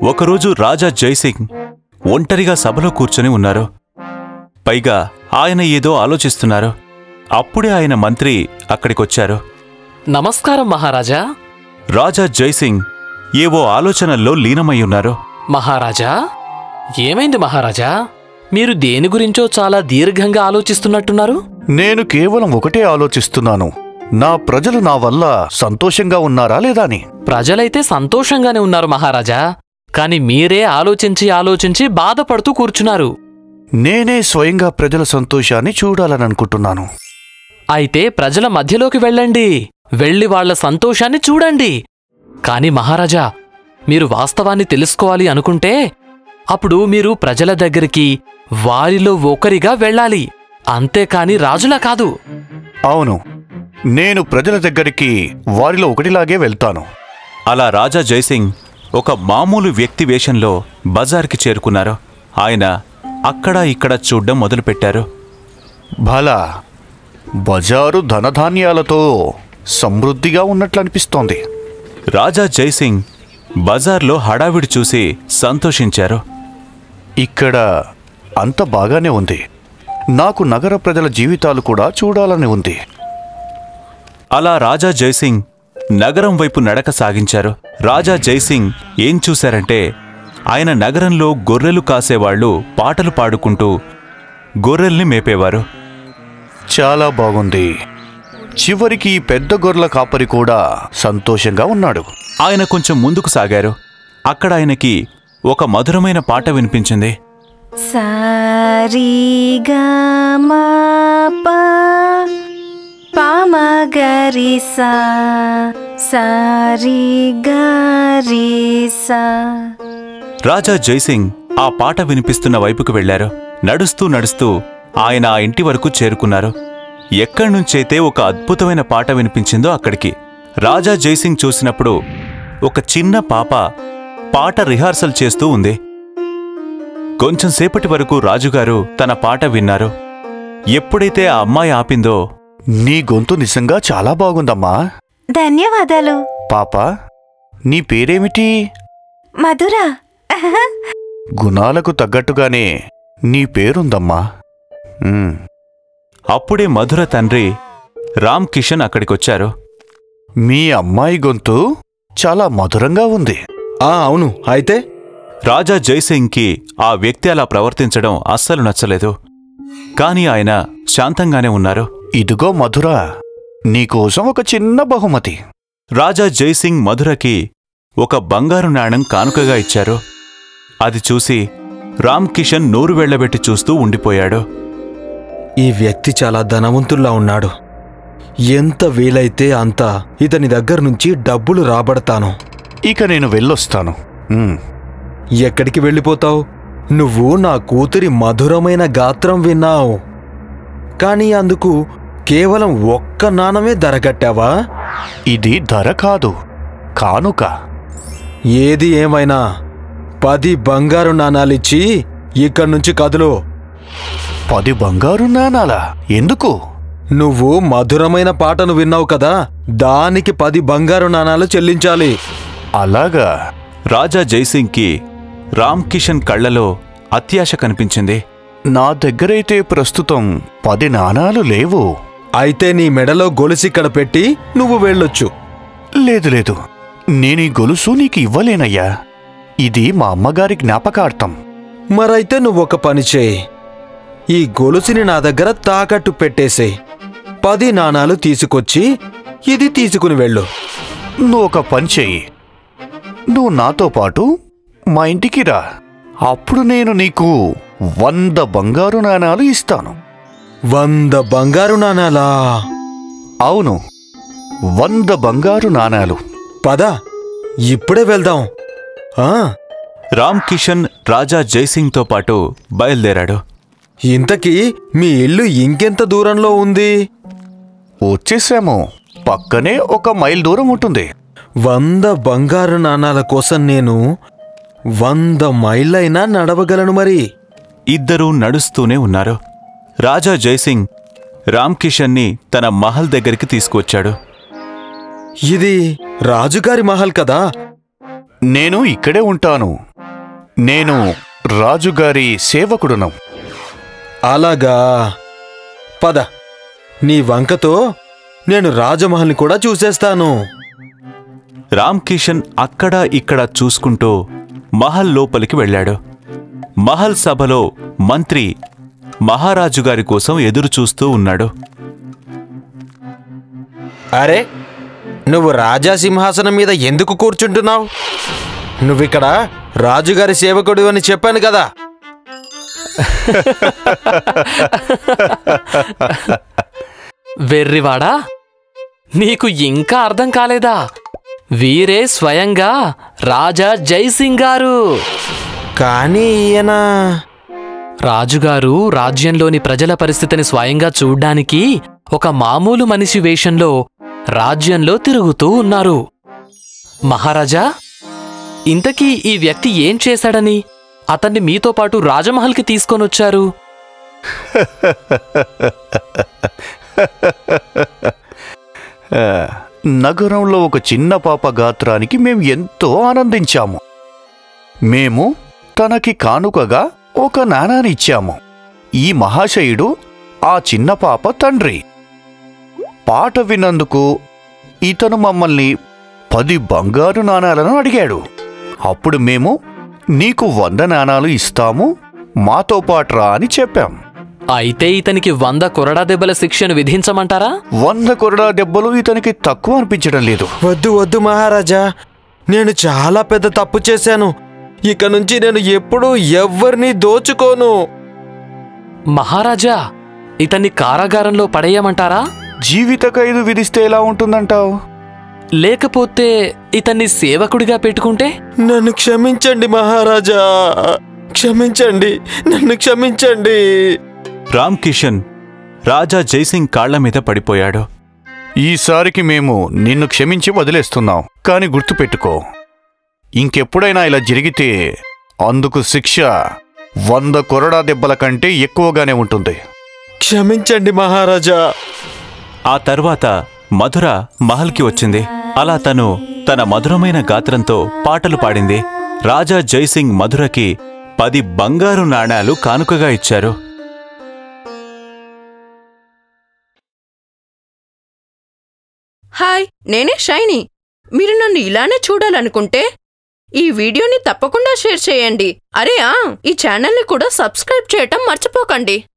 ఒకరోజు రాజా జైసింగ్ ఒంటరిగా సభలో కూర్చొని ఉన్నారు పైగా ఆయన ఏదో ఆలోచిస్తున్నారు అప్పుడే ఆయన మంత్రి అక్కడికొచ్చారు నమస్కారం మహారాజా రాజా జైసింగ్ ఏవో ఆలోచనల్లో లీనమై ఉన్నారు మహారాజా ఏమైంది మహారాజా మీరు దేని గురించో చాలా దీర్ఘంగా ఆలోచిస్తున్నట్టున్నారు నేను కేవలం ఒకటే ఆలోచిస్తున్నాను నా ప్రజలు నా వల్ల సంతోషంగా ఉన్నారా లేదా అని ప్రజలైతే సంతోషంగానే ఉన్నారు మహారాజా కాని మీరే ఆలోచించి ఆలోచించి బాధపడుతూ కూర్చున్నారు నేనే స్వయంగా ప్రజల సంతోషాన్ని చూడాలని అనుకుంటున్నాను అయితే ప్రజల మధ్యలోకి వెళ్ళండి వెళ్ళి వాళ్ళ సంతోషాన్ని చూడండి కాని మహారాజా మీరు వాస్తవాన్ని తెలుసుకోవాలి అనుకుంటే అప్పుడు మీరు ప్రజల దగ్గరికి వారిలో ఒకరిగా వెళ్ళాలి అంతేకాని రాజులా కాదు అవును నేను ప్రజల దగ్గరికి వారిలో ఒకటిలాగే వెళ్తాను అలా రాజా జైసింగ్ ఒక మామూలు వ్యక్తి వేషంలో బజార్కి చేరుకున్నారు ఆయన అక్కడ ఇక్కడ చూడ్డం మొదలుపెట్టారు భలా బజారు ధనధాన్యాలతో సమృద్ధిగా ఉన్నట్లు అనిపిస్తోంది రాజా జైసింగ్ బజార్లో హడావిడి చూసి సంతోషించారు ఇక్కడ అంత బాగానే ఉంది నాకు నగర ప్రజల జీవితాలు కూడా చూడాలని ఉంది అలా రాజా జైసింగ్ నగరం వైపు నడక సాగించారు రాజా జైసింగ్ ఏం చూశారంటే ఆయన నగరంలో గొర్రెలు కాసేవాళ్లు పాటలు పాడుకుంటూ గొర్రెల్ని మేపేవారు చాలా బాగుంది చివరికి ఈ పెద్ద గొర్రెల కాపరి కూడా సంతోషంగా ఉన్నాడు ఆయన కొంచెం ముందుకు సాగారు అక్కడ ఆయనకి ఒక మధురమైన పాట వినిపించింది సారీగమప పామగరిసా సారీగరిసా రాజా జైసింగ్ ఆ పాట వినిపిస్తున్న వైపుకు వెళ్లారు నడుస్తూ నడుస్తూ ఆయన ఆ ఇంటి వరకు చేరుకున్నారు ఎక్కడి నుంచైతే ఒక అద్భుతమైన పాట వినిపించిందో అక్కడికి రాజా జైసింగ్ చూసినప్పుడు ఒక చిన్న పాప పాట రిహార్సల్ చేస్తూ ఉంది కొంచెం సేపటి వరకు రాజుగారు తన పాట విన్నారు ఎప్పుడైతే ఆ అమ్మాయి ఆపిందో నీ గొంతు నిజంగా చాలా బాగుందమ్మా ధన్యవాదాలు పాప నీ పేరేమిటి మధుర గుణాలకు తగ్గట్టుగానే నీ పేరుందమ్మా ఉమ్, అప్పుడే మధుర తండ్రి రామ్ కిషన్ అక్కడికొచ్చారు మీ అమ్మాయి గొంతు చాలా మధురంగా ఉంది ఆ అవును అయితే రాజా జైసింగ్కి ఆ వ్యక్తి అలా ప్రవర్తించడం అస్సలు నచ్చలేదు కాని ఆయన శాంతంగానే ఉన్నారు ఇదిగో మధుర నీకోసం ఒక చిన్న బహుమతి రాజా జైసింగ్ మధురకి ఒక బంగారు నాణెం కానుకగా ఇచ్చారు అది చూసి రామ్ కిషన్ నోరు వెళ్లబెట్టి చూస్తూ ఉండిపోయాడు ఈ వ్యక్తి చాలా ధనవంతుల్లా ఉన్నాడు ఎంత వీలైతే అంత ఇతని దగ్గర నుంచి డబ్బులు రాబడతాను ఇక నేను వెళ్ళొస్తాను ఉమ్, ఎక్కడికి వెళ్ళిపోతావు నువ్వు నా కూతురి మధురమైన గాత్రం విన్నావు కానీ అందుకు కేవలం ఒక్క నాణమే ధర కట్టావా ఇది ధర కాదు కానుక ఏది ఏమైనా పది బంగారు నాణాలిచ్చి ఇక్కడి నుంచి కదులు పది బంగారు నాణాలా ఎందుకు నువ్వు మధురమైన పాటను విన్నావు కదా దానికి పది బంగారు నాణాలు చెల్లించాలి అలాగా రాజా జైసింగ్కి రామ్ కిషన్ కళ్లలో అత్యాశ కనిపించింది నా దగ్గరైతే ప్రస్తుతం పది నాణాలు లేవు అయితే నీ మెడలో గొలుసిక్కడ పెట్టి నువ్వు వెళ్ళొచ్చు లేదు లేదు నేనీ గొలుసు నీకు ఇవ్వలేనయ్యా ఇది మా అమ్మగారి జ్ఞాపకార్థం మరైతే నువ్వొక పని చేయి ఈ గొలుసుని నా దగ్గర తాకట్టు పెట్టేసేయ్ పది నాణాలు తీసుకొచ్చి ఇది తీసుకుని వెళ్ళు నువ్వు ఒక పని చెయ్యి నువ్వు నాతో పాటు మా ఇంటికి రా అప్పుడు నేను నీకు వంద బంగారు నాణాలు ఇస్తాను వంద బంగారు నాణాలా అవును వంద బంగారు నాణాలు పద ఇప్పుడే వెళ్దాం ఆ రామ్ కిషన్ రాజా జైసింగ్తో పాటు బయలుదేరాడు ఇంతకీ మీ ఇల్లు ఇంకెంత దూరంలో ఉంది వచ్చేసాము పక్కనే ఒక మైల్ దూరం ఉంటుంది వంద బంగారు నాణాల కోసం నేను వంద మైళ్ళైనా నడవగలను మరి ఇద్దరూ నడుస్తూనే ఉన్నారు రాజా జైసింగ్ రామ్ కిషన్ని తన మహల్ దగ్గరికి తీసుకువచ్చాడు ఇది రాజుగారి మహల్ కదా నేను ఇక్కడే ఉంటాను నేను రాజుగారి సేవకుడును అలాగా పద నీ వంకతో నేను రాజమహల్ని కూడా చూసేస్తాను రామ్ కిషన్ అక్కడ ఇక్కడ చూసుకుంటూ మహల్ లోపలికి వెళ్ళాడు మహల్ సభలో మంత్రి మహారాజు గారి కోసం ఎదురు చూస్తూ ఉన్నాడు అరే నువ్వు రాజా సింహాసనం మీద ఎందుకు కూర్చుంటున్నావు నువ్విక్కడ రాజుగారి సేవకుడు అని చెప్పాను కదా వెర్రివాడా నీకు ఇంకా అర్థం కాలేదా వీరే స్వయంగా రాజా జైసింగ్ గారు కానీ ఈయన రాజుగారు రాజ్యంలోని ప్రజల పరిస్థితిని స్వయంగా చూడ్డానికి ఒక మామూలు మనిషి వేషంలో రాజ్యంలో తిరుగుతూ ఉన్నారు మహారాజా ఇంతకీ ఈ వ్యక్తి ఏం చేశాడని అతన్ని మీతో పాటు రాజమహల్కి తీసుకొనొచ్చారు ఆ, నగరంలో ఒక చిన్న పాప గాత్రానికి మేము ఎంతో ఆనందించాము మేము తనకి కానుకగా ఒక నాణాన్ని ఇచ్చాము ఈ మహాశయుడు ఆ చిన్న పాప తండ్రి పాట విన్నందుకు ఇతను మమ్మల్ని పది బంగారు నాణాలను అడిగాడు అప్పుడు మేము నీకు వంద నాణాలు ఇస్తాము మాతో పాటు రా అని చెప్పాం అయితే ఇతనికి వంద కొరడా దెబ్బల శిక్షను విధించమంటారా వంద కొరడా దెబ్బలు ఇతనికి తక్కువ అనిపించడం లేదు వద్దు వద్దు మహారాజా నేను చాలా పెద్ద తప్పు చేశాను ఇక నుంచి నేను ఎప్పుడూ ఎవ్వరినీ దోచుకోను మహారాజా ఇతన్ని కారాగారంలో పడేయమంటారా జీవిత ఖైదు విధిస్తే ఎలా ఉంటుందంటావు లేకపోతే ఇతన్ని సేవకుడిగా పెట్టుకుంటే నన్ను క్షమించండి మహారాజా క్షమించండి నన్ను క్షమించండి రామ్ కిషన్ రాజా జైసింగ్ కాళ్ల మీద పడిపోయాడు ఈసారికి మేము నిన్ను క్షమించి వదిలేస్తున్నాం కాని గుర్తుపెట్టుకో ఇంకెప్పుడైనా ఇలా జరిగితే అందుకు శిక్ష వంద కొరడా దెబ్బల కంటే ఎక్కువగానే ఉంటుంది క్షమించండి మహారాజా ఆ తర్వాత మధుర మహల్కి వచ్చింది అలా తను తన మధురమైన గాత్రంతో పాటలు పాడింది రాజా జైసింగ్ మధురకి పది బంగారు నాణాలు కానుకగా ఇచ్చారు హాయ్ నేనే షైనీ మీరు నన్ను ఇలానే చూడాలనుకుంటే ఈ వీడియోని తప్పకుండా షేర్ చేయండి అరే ఆ ఈ ఛానల్ని కూడా సబ్స్క్రైబ్ చేయటం మర్చిపోకండి